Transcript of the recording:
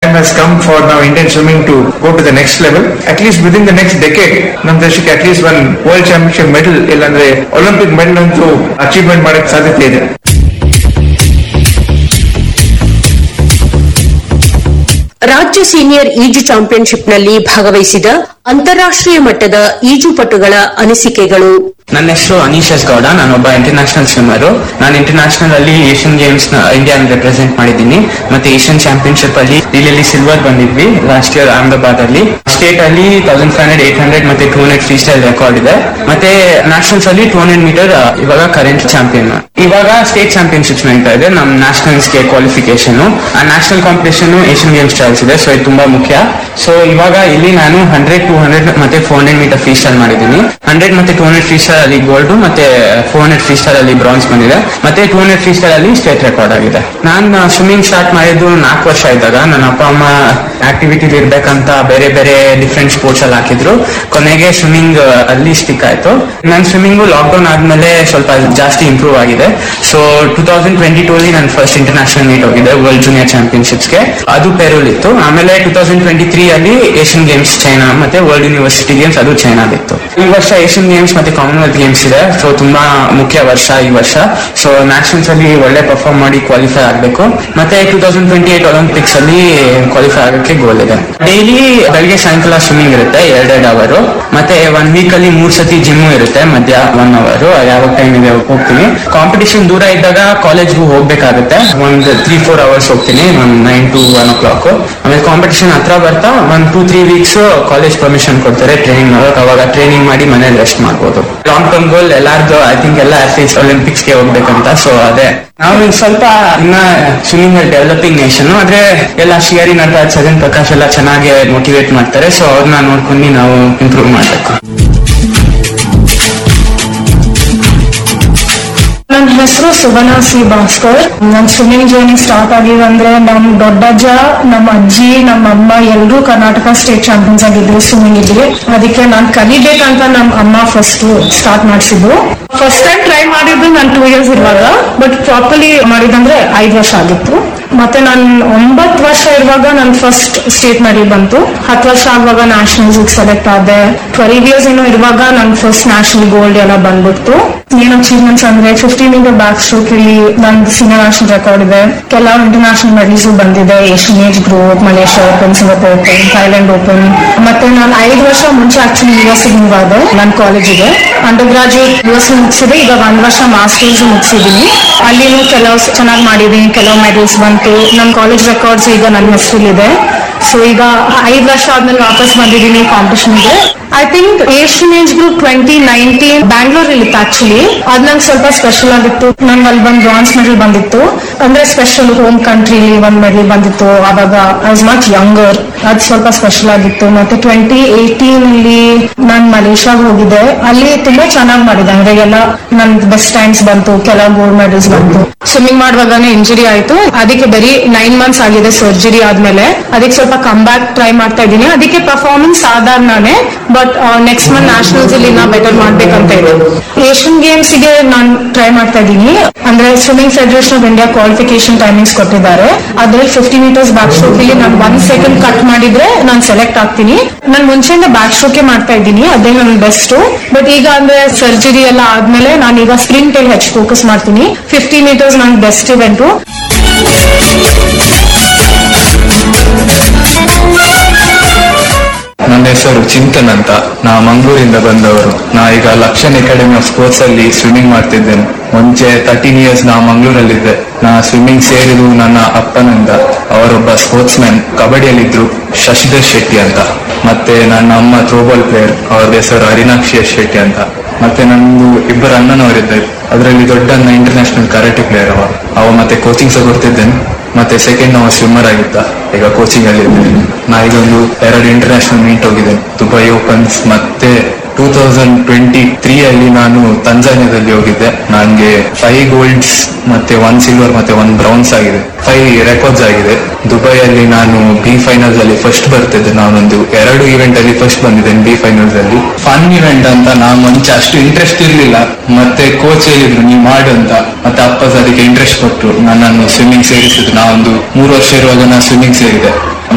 time has come for now Indian swimming to go to the next level. At least within the next decade, ನಮ್ಮ ದೇಶಕ್ಕೆ at least one world championship medal ಇಲ್ಲಾಂದ್ರೆ Olympic medal ಅಂತೂ achievement ಮಾಡಕ್ ಸಾಧ್ಯತೆ ಇದೆ ರಾಜ್ಯ senior ಈಜು ಚಾಂಪಿಯನ್ಶಿಪ್ನಲ್ಲಿ ಭಾಗವಹಿಸಿದ ಅಂತಾರಾಷ್ಟ್ರೀಯ ಮಟ್ಟದ ಈಜುಪಟುಗಳ ಅನಿಸಿಕೆಗಳು ನನ್ನ ಹೆಸರು ಅನೀಶ್ ಎಸ್ ಗೌಡ ನಾನೊಬ್ಬ ಇಂಟರ್ನ್ಯಾಷನಲ್ ಸ್ವಿಮ್ಮರ್ ನಾನು ಇಂಟರ್ನ್ಯಾಷನಲ್ ಅಲ್ಲಿ ಏಷ್ಯನ್ ಗೇಮ್ಸ್ ನ ಇಂಡಿಯಾನ ರೆಪ್ರೆಸೆಂಟ್ ಮಾಡಿದ್ದೀನಿ ಮತ್ತೆ ಏಷ್ಯನ್ ಚಾಂಪಿಯನ್ಶಿಪ್ ಅಲ್ಲಿ ಇಲ್ಲಿ ಸಿಲ್ವರ್ ಬಂದಿದ್ವಿ ಲಾಸ್ಟ್ ಇಯರ್ ಅಹಮದಾಬಾದ್ ಅಲ್ಲಿ ಸ್ಟೇಟ್ ಅಲ್ಲಿ thousand five hundred eight hundred ಮತ್ತೆ two hundred freestyle record ಇದೆ ಮತ್ತೆ ನ್ಯಾಷನಲ್ಸ್ ಅಲ್ಲಿ ಟೂ ಹಂಡ್ರೆಡ್ ಮೀಟರ್ ಇವಾಗ ಕರೆಂಟ್ ಚಾಂಪಿಯನ್ ಇವಾಗ ಸ್ಟೇಟ್ ಚಾಂಪಿಯನ್ಶಿಪ್ಸ್ ನಡೀತಾ ಇದೆ ನಮ್ ನ್ಯಾಷನಲ್ಸ್ ಗೆ ಕ್ವಾಲಿಫಿಕೇಶನ್ ಆ national competition Asian games trials ಇದೆ ಸೊ ಇದು ತುಂಬಾ ಮುಖ್ಯ ಸೊ ಇವಾಗ ಇಲ್ಲಿ ನಾನು ಹಂಡ್ರೆಡ್ ಟೂ ಹಂಡ್ರೆಡ್ ಮತ್ತೆ four hundred metre freestyle ಮಾಡಿದ್ದೀನಿ ಹಂಡ್ರೆಡ್ ಮತ್ತೆ ಟೂ ಹಂಡ್ರೆಡ್ ಫ್ರೀ ಸ್ಟೈಲ್ ಅಲ್ಲಿ ಗೋಲ್ಡ್ ಮತ್ತೆ ಫೋರ್ ಹಂಡ್ರೆಡ್ ಫ್ರೀ ಸ್ಟೈಲ್ ಅಲ್ಲಿ ಬ್ರಾನ್ಸ್ ಬಂದಿದೆ ಮತ್ತೆ ಟೂ ಹಂಡ್ರೆಡ್ ಫ್ರೀ ಸ್ಟೈಲ್ ಅಲ್ಲಿ ಸ್ಟೇಟ್ ರೆಕಾರ್ಡ್ ಆಗಿದೆ ನಾನು ಸ್ವಿಮ್ಮಿಂಗ್ ಸ್ಟಾರ್ಟ್ ಮಾಡಿದ್ದು ನಾಲ್ಕು ವರ್ಷ ಇದ್ದಾಗ ನನ್ನ ಅಪ್ಪ ಅಮ್ಮ ಆಕ್ಟಿವಿಟಿ ಇರ್ಬೇಕಂತ ಬೇರೆ ಬೇರೆ ಡಿಫ್ರೆಂಟ್ ಸ್ಪೋರ್ಟ್ಸ್ ಅಲ್ಲಿ ಹಾಕಿದ್ರು ಕೊನೆಗೆ ಸ್ವಿಮ್ಮಿಂಗ್ ಅಲ್ಲಿ ಸ್ಟಿಕ್ ಆಯ್ತು ನನ್ನ ಸ್ವಿಮ್ಮಿಂಗು ಲಾಕ್ಡೌನ್ ಆದ್ಮೇಲೆ ಸ್ವಲ್ಪ ಜಾಸ್ತಿ ಇಂಪ್ರೂವ್ ಆಗಿದೆ so two thousand twenty two ಅಲ್ಲಿ ನಾನು ಫಸ್ಟ್ ಇಂಟರ್ನ್ಯಾಷನಲ್ ಮೀಟ್ ಹೋಗಿದೆ ವರ್ಲ್ಡ್ ಜೂನಿಯರ್ ಚಾಂಪಿಯನ್ಶಿಪ್ಸ್ಗೆ ಅದು ಪೆರೂಲ್ ಇತ್ತು ಆಮೇಲೆ ಟೂ ತೌಸಂಡ್ ಟ್ವೆಂಟಿ ತ್ರೀ ಅಲ್ಲಿ ಏಷ್ಯನ್ ಗೇಮ್ಸ್ ಚೈನಾ ಮತ್ತೆ ವರ್ಲ್ಡ್ ಯೂನಿವರ್ಸಿಟಿ ಗೇಮ್ಸ್ ಅದು ಚೈನಾದಿತ್ತು ಈ ವರ್ಷ ಏಷ್ಯನ್ ಗೇಮ್ಸ್ ಮತ್ತೆ ಕಾಮನ್ವೆಲ್ತ್ ಗೇಮ್ಸ್ ಇದೆ ಸೊ ತುಂಬಾ ಮುಖ್ಯ ವರ್ಷ ಈ ವರ್ಷ ಸೊ ನ್ಯಾಷನಲ್ಸ್ ಅಲ್ಲಿ ಒಳ್ಳೆ ಪರ್ಫಾರ್ಮ್ ಮಾಡಿ ಕ್ವಾಲಿಫೈ ಆಗಬೇಕು ಮತ್ತೆ two thousand twenty eight Olympics ಅಲ್ಲಿ ಕ್ವಾಲಿಫೈ ಆಗಕ್ಕೆ ಗೋಲ್ ಇದೆ ಡೈಲಿ ಬೆಳಗ್ಗೆ ಸಾಯಂಕಾಲ ಸ್ವಿಮ್ಮಿಂಗ್ ಇರುತ್ತೆ ಎರಡೆರಡು ಅವರ್ ಮತ್ತೆ ಒನ್ ವೀಕ್ ಅಲ್ಲಿ ಮೂರ್ ಸತಿ ಜಿಮ್ ಇರುತ್ತೆ ಮಧ್ಯ ಒನ್ ಅವರ್ ಯಾವಾಗ ಟೈಮ್ ಇದೆ ಅವಾಗ ಹೋಗ್ತೀನಿ ಕಾಂಪಿಟಿಷನ್ ದೂರ ಇದ್ದಾಗ ಕಾಲೇಜ್ಗೂ ಹೋಗ್ಬೇಕಾಗುತ್ತೆ ಒಂದ್ ತ್ರೀ ಫೋರ್ ಅವರ್ಸ್ ಹೋಗ್ತೀನಿ ಒಂದ್ nine to one o'clock ಆಮೇಲೆ ಕಾಂಪಿಟಿಷನ್ ಹತ್ರ ಬರ್ತಾ ಒಂದ್ two three weeks college permission ಕೊಡ್ತಾರೆ ಟ್ರೈನಿಂಗ್ ಮಾಡೋಕೆ ಅವಾಗ ಟ್ರೈನಿಂಗ್ ಮಾಡಿ ಮನೇಲಿ ರೆಸ್ಟ್ ಮಾಡ್ಬೋದು ಲಾಂಗ್ ಟರ್ಮ್ ಗೋಲ್ ಎಲ್ಲಾರ್ದು ಐ ಥಿಂಕ್ ಎಲ್ಲ ಅಟ್ಲೀಸ್ಟ್ ಒಲಿಂಪಿಕ್ಸ್ ಗೆ ಹೋಗ್ಬೇಕಂತ ಸೊ ಅದೇ ನಾವು ಇನ್ ಸ್ವಲ್ಪ ಇನ್ನ ಸ್ವಿಮ್ಮಿಂಗ್ ಅಲ್ಲಿ ಡೆವಲಪಿಂಗ್ ನೇಷನ್ ಆದ್ರೆ ಎಲ್ಲ ಶಿಯಾರಿ ನಟರಾಜ್ ಸಜನ್ ಪ್ರಕಾಶ್ ಎಲ್ಲ ಚೆನ್ನಾಗಿ ಮೋಟಿವೇಟ್ ಮಾಡ್ತಾರೆ ಸೊ ಅವ್ರನ್ನ ನೋಡ್ಕೊಂಡು ನಾವು ಇಂಪ್ರೂವ್ ಮಾಡ್ಬೇಕು ನನ್ನ ಹೆಸರು ಸುವರ್ಣ ಸಿ ಭಾಸ್ಕರ್ ನನ್ನ ಸ್ವಿಮ್ಮಿಂಗ್ ಜರ್ನಿ ಸ್ಟಾರ್ಟ್ ಆಗಿದೆ ಅಂದ್ರೆ ನಮ್ ದೊಡ್ಡಜ್ಜ ನಮ್ಮ ಅಜ್ಜಿ ನಮ್ಮ ಅಮ್ಮ ಎಲ್ಲರೂ ಕರ್ನಾಟಕ ಸ್ಟೇಟ್ ಚಾಂಪಿಯನ್ಸ್ ಆಗಿದ್ರು ಸ್ವಿಮ್ಮಿಂಗ್ ಇದ್ರಿ ಅದಕ್ಕೆ ನಾನು ಕಲಿಬೇಕಂತ ನಮ್ಮ ಅಮ್ಮ ಫಸ್ಟ್ ಸ್ಟಾರ್ಟ್ ಮಾಡಿಸಿದ್ದು ಫಸ್ಟ್ ಟೈಮ್ ಟ್ರೈ ಮಾಡಿದ್ದು ನಾನು ಟೂ ಇಯರ್ಸ್ ಇರುವಾಗ ಬಟ್ ಪ್ರಾಪರ್ಲಿ ಮಾಡಿದಂದ್ರೆ ಐದು ವರ್ಷ ಆಗಿತ್ತು ಮತ್ತೆ ನಾನು ಒಂಬತ್ತು ವರ್ಷ ಇರುವಾಗ ನನ್ನ ಫಸ್ಟ್ ಸ್ಟೇಟ್ ಮೆಡಲ್ ಬಂತು ಹತ್ತು ವರ್ಷ ಆಗುವಾಗ ನ್ಯಾಷನಲ್ಸ್ ಸೆಲೆಕ್ಟ್ ಆದೆ ಟ್ವೆಲ್ವ್ ಇಯರ್ಸ್ ಏನೋ ಇರುವಾಗ ನನ್ ಫಸ್ಟ್ ನ್ಯಾಷನಲ್ ಗೋಲ್ಡ್ ಎಲ್ಲ ಬಂದ್ಬಿಡ್ತು ಏನ್ ಅಚೀವ್ಮೆಂಟ್ಸ್ ಅಂದ್ರೆ ಫಿಫ್ಟೀನ್ ಮೀಟರ್ ಬ್ಯಾಕ್ ಸ್ಟ್ರೋಕ್ ಇಲ್ಲಿ ನಂದು ಸೀನಿಯರ್ ನ್ಯಾಷನಲ್ ರೆಕಾರ್ಡ್ ಇದೆ ಕೆಲವು ಇಂಟರ್ನ್ಯಾಷನಲ್ ಮೆಡಲ್ಸ್ ಬಂದಿದೆ Asian age group Malaysia open Singapore open Thailand open ಮತ್ತೆ ನಾನು ಐದು ವರ್ಷ ಮುಂಚೆ ಆಕ್ಚುಲಿ ಯು ಎಸ್ ಮೂವ್ ಆದೆ ನನ್ನ ಕಾಲೇಜಿಗೆ ಅಂಡರ್ ಗ್ರಾಜುಯೇಟ್ ಯು ಎಸ್ ಮುಗಿಸಿದೆ ಈಗ ಒಂದ್ ವರ್ಷ ಮಾಸ್ಟರ್ಸ್ ಮುಗಿಸಿದೀನಿ ಅಲ್ಲಿನೂ ಕೆಲವು ಚೆನ್ನಾಗಿ ಮಾಡಿದೀನಿ ಕೆಲವು ಮೆಡಲ್ಸ್ ಬಂತು ನಮ್ಮ ಕಾಲೇಜ್ ರೆಕಾರ್ಡ್ಸ್ ಈಗ ನನ್ನ ಹೆಸರಲ್ಲಿದೆ ಸೊ ಈಗ ಐದು ವರ್ಷ ಆದ್ಮೇಲೆ ವಾಪಸ್ ಬಂದಿದ್ದೀನಿ ಕಾಂಪಿಟೇಷನ್ಗೆ I think Asian age group twenty nineteen Bangalore ಇತ್ತು ಆಕ್ಚುಲಿ ಅದ್ ನಂಗೆ ಸ್ವಲ್ಪ ಸ್ಪೆಷಲ್ ಆಗಿತ್ತು ನಂಗೆ ಅಲ್ಲಿ ಬಂದ್ ಬ್ರಾನ್ಸ್ ಮೆಡಲ್ ಬಂದಿತ್ತು ಅಂದ್ರೆ ಸ್ಪೆಷಲ್ ಹೋಮ್ ಕಂಟ್ರಿಲಿ ಒಂದ್ ಮೆಡಲ್ ಬಂದಿತ್ತು ಅವಾಗ ಐ ವಾಸ್ ಮಚ್ ಯಂಗರ್ ಅದ್ ಸ್ವಲ್ಪ ಸ್ಪೆಷಲ್ ಆಗಿತ್ತು ಮತ್ತೆ ಟ್ವೆಂಟಿ ಏಯ್ಟೀನ್ ಅಲ್ಲಿ ನಾನ್ ಮಲೇಷ್ಯಾಗ್ ಹೋಗಿದ್ದೆ ಅಲ್ಲಿ ತುಂಬಾ ಚೆನ್ನಾಗಿ ಮಾಡಿದೆ ಅಂದ್ರೆ ಎಲ್ಲ ನನ್ ಬೆಸ್ಟ್ ಟೈಮ್ಸ್ ಬಂತು ಕೆಲವು ಗೋಲ್ಡ್ ಮೆಡಲ್ಸ್ ಬಂತು ಸ್ವಿಮ್ಮಿಂಗ್ ಮಾಡುವಾಗನೇ ಇಂಜುರಿ ಆಯ್ತು ಅದಕ್ಕೆ ಬರೀ ನೈನ್ ಮಂತ್ಸ್ ಆಗಿದೆ ಸರ್ಜರಿ ಆದ್ಮೇಲೆ ಅದಕ್ಕೆ ಸ್ವಲ್ಪ ಕಮ್ ಬ್ಯಾಕ್ ಟ್ರೈ ಮಾಡ್ತಾ ಇದ್ದೀನಿ ಅದಕ್ಕೆ ಪರ್ಫಾರ್ಮೆನ್ಸ್ ಸಾಧಾರಣನೇ ಬಟ್ ನೆಕ್ಸ್ಟ್ ಮಂತ್ ನ್ಯಾಷನಲ್ಸ್ ಅಲ್ಲಿ ನಾ ಬೆಟರ್ ಮಾಡ್ಬೇಕಂತ ಇದೆ ಏಷ್ಯನ್ ಗೇಮ್ಸ್ ಗೆ ನಾನು ಟ್ರೈ ಮಾಡ್ತಾ ಇದ್ದೀನಿ ಅಂದ್ರೆ swimming federation of India qualification timings ಕೊಟ್ಟಿದ್ದಾರೆ ಅದ್ರಲ್ಲಿ ಫಿಫ್ಟಿ ಮೀಟರ್ಸ್ ಬ್ಯಾಕ್ ಸ್ಟ್ರೋಕ್ ಇಲ್ಲಿ ನಾನು ಒನ್ ಸೆಕೆಂಡ್ ಕಟ್ ಮಾಡಿದ್ರೆ ನಾನು ಸೆಲೆಕ್ಟ್ ಆಗ್ತೀನಿ ನಾನು ಮುಂಚೆಯಿಂದ ಬ್ಯಾಕ್ ಸ್ಟ್ರೋಕೆ ಮಾಡ್ತಾ ಇದ್ದೀನಿ ಅದೇ ನನ್ನ ಬೆಸ್ಟ್ ಬಟ್ ಈಗ ಅಂದ್ರೆ ಸರ್ಜರಿ ಎಲ್ಲ ಆದ್ಮೇಲೆ ನಾನು ಈಗ ಸ್ಪ್ರಿಂಟ್ ಅಲ್ಲಿ ಹೆಚ್ಚು ಫೋಕಸ್ ಮಾಡ್ತೀನಿ ಫಿಫ್ಟಿ ಮೀಟರ್ಸ್ ನನ್ ಬೆಸ್ಟ್ ಇವೆಂಟು ನನ್ನ ಹೆಸರು ಚಿಂತನ್ ಅಂತ ನಾ ಮಂಗಳೂರಿಂದ ಬಂದವರು ನಾ ಈಗ ಲಕ್ಷನ್ ಅಕಾಡೆಮಿ ಆಫ್ ಸ್ಪೋರ್ಟ್ಸ್ ಅಲ್ಲಿ ಸ್ವಿಮ್ಮಿಂಗ್ ಮಾಡ್ತಿದ್ದೇನೆ ಮುಂಚೆ ತರ್ಟೀನ್ ಇಯರ್ಸ್ ನಾ ಮಂಗಳೂರಲ್ಲಿದ್ದೆ ನಾ ಸ್ವಿಮ್ಮಿಂಗ್ ಸೇರಿದು ನನ್ನ ಅಪ್ಪನಿಂದ ಅವರೊಬ್ಬ ಸ್ಪೋರ್ಟ್ಸ್ ಮ್ಯಾನ್ ಕಬಡ್ಡಿಯಲ್ಲಿದ್ರು ಶಶಿಧರ್ ಶೆಟ್ಟಿ ಅಂತ ಮತ್ತೆ ನನ್ನ ಅಮ್ಮ ಥ್ರೋಬಾಲ್ ಪ್ಲೇಯರ್ ಅವ್ರ ಹೆಸರು ಹರಿನಾಕ್ಷಿ ಎಸ್ ಶೆಟ್ಟಿ ಅಂತ ಮತ್ತೆ ನಂದು ಇಬ್ಬರು ಅಣ್ಣನವರಿದ್ದಾರೆ ಅದರಲ್ಲಿ ದೊಡ್ಡ ಅಣ್ಣ ಇಂಟರ್ನ್ಯಾಷನಲ್ ಕರಾಟೆ ಪ್ಲೇಯರ್ ಅವ ಅವ ಮತ್ತೆ ಕೋಚಿಂಗ್ ಸಹ ಕೊಡ್ತಿದ್ದೇನೆ ಮತ್ತೆ ಸೆಕೆಂಡ್ ಅವ ಸ್ವಿಮ್ಮರ್ ಆಗಿದ್ದ ಈಗ ಕೋಚಿಂಗ್ ಅಲ್ಲಿ ಇದ್ದೇನೆ ನಾ ಈಗ ಒಂದು ಎರಡು ಇಂಟರ್ನ್ಯಾಷನಲ್ ಮೀಟ್ ಹೋಗಿದ್ದೇನೆ ದುಬೈ ಓಪನ್ಸ್ ಮತ್ತೆ ಟೂ ತೌಸಂಡ್ ಟ್ವೆಂಟಿ ತ್ರೀ ಅಲ್ಲಿ ನಾನು ತಂಜಾನಿಯಾದಲ್ಲಿ ಹೋಗಿದ್ದೆ ನನಗೆ ಫೈವ್ ಗೋಲ್ಡ್ಸ್ ಮತ್ತೆ ಒನ್ ಸಿಲ್ವರ್ ಮತ್ತೆ ಒನ್ ಬ್ರೌನ್ಸ್ ಆಗಿದೆ ಫೈವ್ ರೆಕಾರ್ಡ್ಸ್ ಆಗಿದೆ ದುಬೈಯಲ್ಲಿ ನಾನು ಬಿ ಫೈನಲ್ಸ್ ಅಲ್ಲಿ ಫಸ್ಟ್ ಬರ್ತಿದ್ದೆ ನಾನೊಂದು ಎರಡು ಇವೆಂಟ್ ಅಲ್ಲಿ ಫಸ್ಟ್ ಬಂದಿದ್ದೇನೆ ಬಿ ಫೈನಲ್ಸ್ ಅಲ್ಲಿ ಫನ್ ಇವೆಂಟ್ ಅಂತ ನಾ ಮುಂಚೆ ಅಷ್ಟು ಇಂಟ್ರೆಸ್ಟ್ ಇರ್ಲಿಲ್ಲ ಮತ್ತೆ ಕೋಚ್ ಹೇಳಿದ್ರು ನೀವು ಮಾಡು ಅಂತ ಮತ್ತೆ ಅಪ್ಪ ಸಹ ಅದಕ್ಕೆ ಇಂಟ್ರೆಸ್ಟ್ ಕೊಟ್ಟರು ನನ್ನನ್ನು ಸ್ವಿಮ್ಮಿಂಗ್ ಸೇರಿಸಿದ್ರು ನಾ ಒಂದು ಮೂರು ವರ್ಷ ಇರುವಾಗ ನಾ ಸ್ವಿಮ್ಮಿಂಗ್ ಸೇರಿದೆ